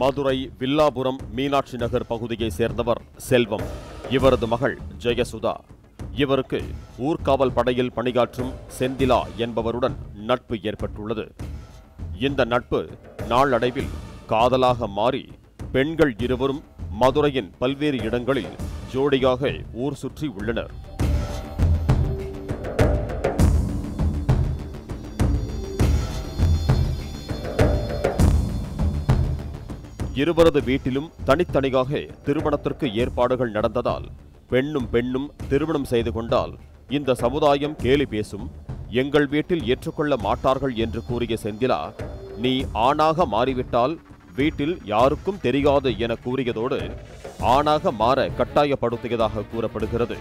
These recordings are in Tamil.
மதுரை வில்லாபுரம் மீனாட்சி நகர் பகுதியைச் சேர்ந்தவர் செல்வம் இவரது மகள் ஜெயசுதா இவருக்கு ஊர்காவல் படையில் பணியாற்றும் செந்திலா என்பவருடன் நட்பு ஏற்பட்டுள்ளது இந்த நட்பு நாளடைவில் காதலாக மாறி பெண்கள் இருவரும் மதுரையின் பல்வேறு இடங்களில் ஜோடியாக ஊர் சுற்றி உள்ளனர் இருவரது வீட்டிலும் தனித்தனியாக திருமணத்திற்கு ஏற்பாடுகள் நடந்ததால் பெண்ணும் பெண்ணும் திருமணம் செய்து கொண்டால் இந்த சமுதாயம் கேலி பேசும் எங்கள் வீட்டில் ஏற்றுக்கொள்ள மாட்டார்கள் என்று கூறிய செந்திலா நீ ஆணாக மாறிவிட்டால் வீட்டில் யாருக்கும் தெரியாது என கூறியதோடு ஆணாக மாற கட்டாயப்படுத்தியதாக கூறப்படுகிறது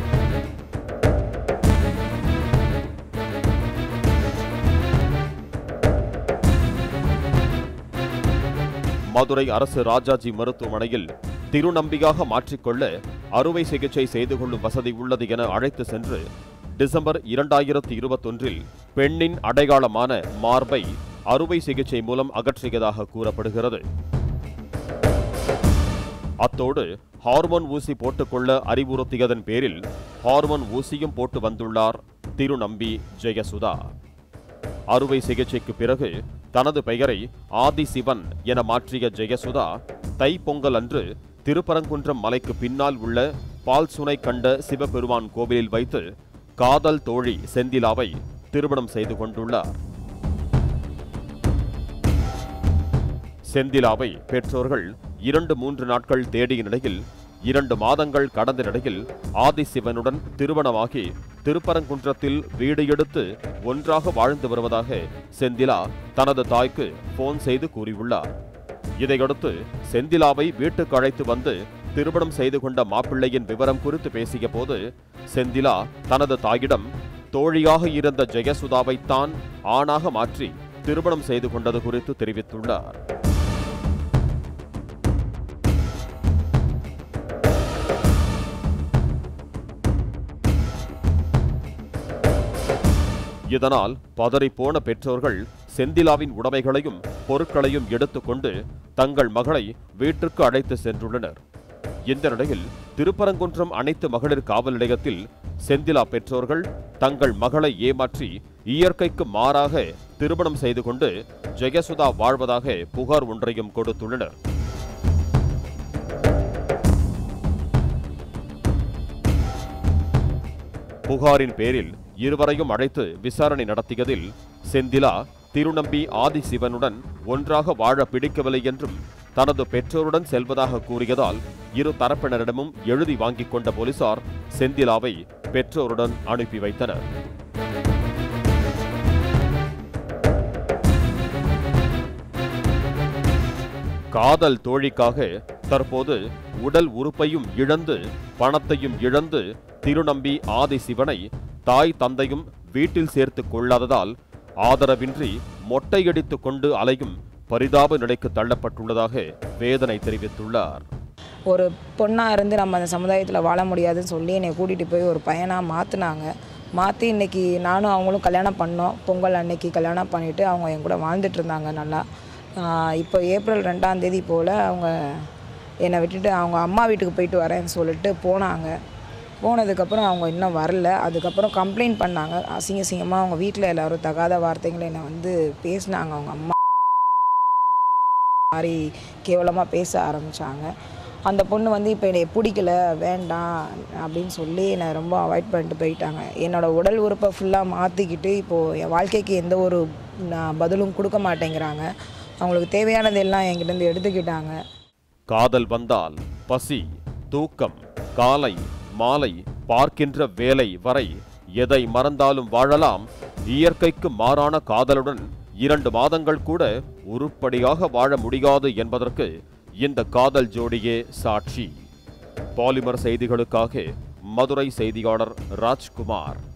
மதுரை அரசு ராஜாஜி மருத்துவமனையில் திருநம்பியாக மாற்றிக்கொள்ள அறுவை சிகிச்சை செய்து கொள்ளும் வசதி உள்ளது என அழைத்து சென்று டிசம்பர் இரண்டாயிரத்தி இருபத்தொன்றில் பெண்ணின் அடையாளமான மார்பை அறுவை சிகிச்சை மூலம் அகற்றியதாக கூறப்படுகிறது அத்தோடு ஹார்மோன் ஊசி போட்டுக்கொள்ள அறிவுறுத்தியதன் பேரில் ஹார்மோன் ஊசியும் போட்டு வந்துள்ளார் திருநம்பி ஜெயசுதா அறுவை சிகிச்சைக்கு பிறகு தனது பெயரை ஆதி சிவன் என மாற்றிய ஜெயசுதா தைப்பொங்கல் அன்று திருப்பரங்குன்றம் மலைக்கு பின்னால் உள்ள பால்சுனை கண்ட சிவபெருமான் கோவிலில் வைத்து காதல் தோழி செந்திலாவை திருமணம் செய்து கொண்டுள்ளார் செந்திலாவை பெற்றோர்கள் இரண்டு மூன்று நாட்கள் தேடிய நிலையில் இரண்டு மாதங்கள் கடந்த நிலையில் ஆதிசிவனுடன் திருமணமாகி திருப்பரங்குன்றத்தில் வீடு எடுத்து ஒன்றாக வாழ்ந்து வருவதாக செந்திலா தனது தாய்க்கு போன் செய்து கூறியுள்ளார் இதையடுத்து செந்திலாவை வீட்டுக்கு அழைத்து வந்து திருமணம் செய்து கொண்ட மாப்பிள்ளையின் விவரம் குறித்து பேசிய போது செந்திலா தனது தாயிடம் தோழியாக இருந்த ஜெயசுதாவைத்தான் ஆணாக மாற்றி திருமணம் செய்து கொண்டது குறித்து தெரிவித்துள்ளார் இதனால் பதறிப்போன பெற்றோர்கள் செந்திலாவின் உடைமைகளையும் பொருட்களையும் எடுத்துக்கொண்டு தங்கள் மகளை வீட்டிற்கு அழைத்து சென்றுள்ளனர் இந்த நிலையில் திருப்பரங்குன்றம் அனைத்து மகளிர் காவல் நிலையத்தில் செந்திலா பெற்றோர்கள் தங்கள் மகளை ஏமாற்றி இயற்கைக்கு மாறாக திருமணம் செய்து கொண்டு ஜெயசுதா வாழ்வதாக புகார் ஒன்றையும் கொடுத்துள்ளனர் புகாரின் பேரில் இருவரையும் அழைத்து விசாரணை நடத்தியதில் செந்திலா திருநம்பி ஆதிசிவனுடன் ஒன்றாக வாழ பிடிக்கவில்லை என்றும் தனது பெற்றோருடன் செல்வதாக கூறியதால் இரு தரப்பினரிடமும் எழுதி வாங்கிக் கொண்ட போலீசார் செந்திலாவை பெற்றோருடன் அனுப்பி வைத்தனர் காதல் தோழிக்காக தற்போது உடல் உறுப்பையும் இழந்து பணத்தையும் இழந்து திருநம்பி ஆதிசிவனை தாய் தந்தையும் வீட்டில் சேர்த்துக் கொள்ளாததால் ஆதரவின்றி மொட்டையடித்துக் கொண்டு அலையும் பரிதாப நிலைக்கு தள்ளப்பட்டுள்ளதாக வேதனை தெரிவித்துள்ளார் ஒரு பொண்ணாக இருந்து நம்ம அந்த சமுதாயத்தில் வாழ முடியாதுன்னு சொல்லி என்னை கூட்டிகிட்டு போய் ஒரு பையனாக மாற்றினாங்க மாற்றி இன்னைக்கு நானும் அவங்களும் கல்யாணம் பண்ணோம் பொங்கல் அன்னைக்கு கல்யாணம் பண்ணிவிட்டு அவங்க என் கூட வாழ்ந்துட்டு இருந்தாங்க நல்லா ஆஹ் இப்போ ஏப்ரல் ரெண்டாம் தேதி போல் அவங்க என்னை விட்டுட்டு அவங்க அம்மா வீட்டுக்கு போயிட்டு வரேன்னு சொல்லிட்டு போனாங்க போனதுக்கப்புறம் அவங்க இன்னும் வரல அதுக்கப்புறம் கம்ப்ளைண்ட் பண்ணாங்க அசிங்க அசிங்கமாக அவங்க வீட்டில் எல்லாரும் தகாத வார்த்தைகளை என்னை வந்து பேசினாங்க அவங்க அம்மா மாதிரி கேவலமாக பேச ஆரம்பித்தாங்க அந்த பொண்ணு வந்து இப்போ என்னை பிடிக்கல வேண்டாம் அப்படின்னு சொல்லி என்னை ரொம்ப அவாய்ட் பண்ணிட்டு போயிட்டாங்க என்னோட உடல் உறுப்பை ஃபுல்லாக மாற்றிக்கிட்டு இப்போது என் வாழ்க்கைக்கு எந்த ஒரு நான் பதிலும் கொடுக்க மாட்டேங்கிறாங்க அவங்களுக்கு தேவையானது எல்லாம் என்கிட்டேருந்து எடுத்துக்கிட்டாங்க காதல் வந்தால் பசி தூக்கம் காலை மாலை பார்க்கின்ற வேலை வரை எதை மறந்தாலும் வாழலாம் இயற்கைக்கு மாறான காதலுடன் இரண்டு மாதங்கள் கூட உருப்படியாக வாழ முடியாது என்பதற்கு இந்த காதல் ஜோடியே சாட்சி பாலிமர் செய்திகளுக்காக மதுரை செய்தியாளர் ராஜ்குமார்